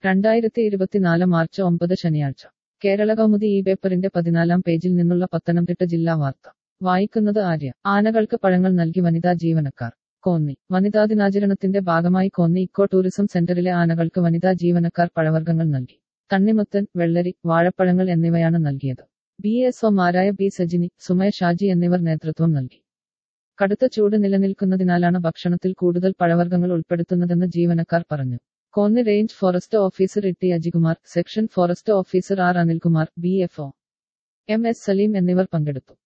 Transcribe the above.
രണ്ടായിരത്തി ഇരുപത്തിനാല് മാർച്ച് ഒമ്പത് ശനിയാഴ്ച കേരള കൗമുദി ഈ പേപ്പറിന്റെ പതിനാലാം പേജിൽ നിന്നുള്ള പത്തനംതിട്ട ജില്ലാ വാർത്ത വായിക്കുന്നത് ആര്യ ആനകൾക്ക് പഴങ്ങൾ നൽകി വനിതാ ജീവനക്കാർ കോന്നി വനിതാ ദിനാചരണത്തിന്റെ ഭാഗമായി കോന്നി ഇക്കോ ടൂറിസം സെന്ററിലെ ആനകൾക്ക് വനിതാ ജീവനക്കാർ പഴവർഗ്ഗങ്ങൾ നൽകി തണ്ണിമത്തൻ വെള്ളരി വാഴപ്പഴങ്ങൾ എന്നിവയാണ് നൽകിയത് ബി എസ് ഒമാരായ ബി സജിനി സുമയ ഷാജി എന്നിവർ നേതൃത്വം നൽകി കടുത്ത ചൂട് നിലനിൽക്കുന്നതിനാലാണ് ഭക്ഷണത്തിൽ കൂടുതൽ പഴവർഗ്ഗങ്ങൾ ഉൾപ്പെടുത്തുന്നതെന്ന് ജീവനക്കാർ പറഞ്ഞു Konni range forest officer E T Ajikumar section forest officer R Anilkumar B F O M S Saleem എന്നിവർ പങ്കെടുത്തു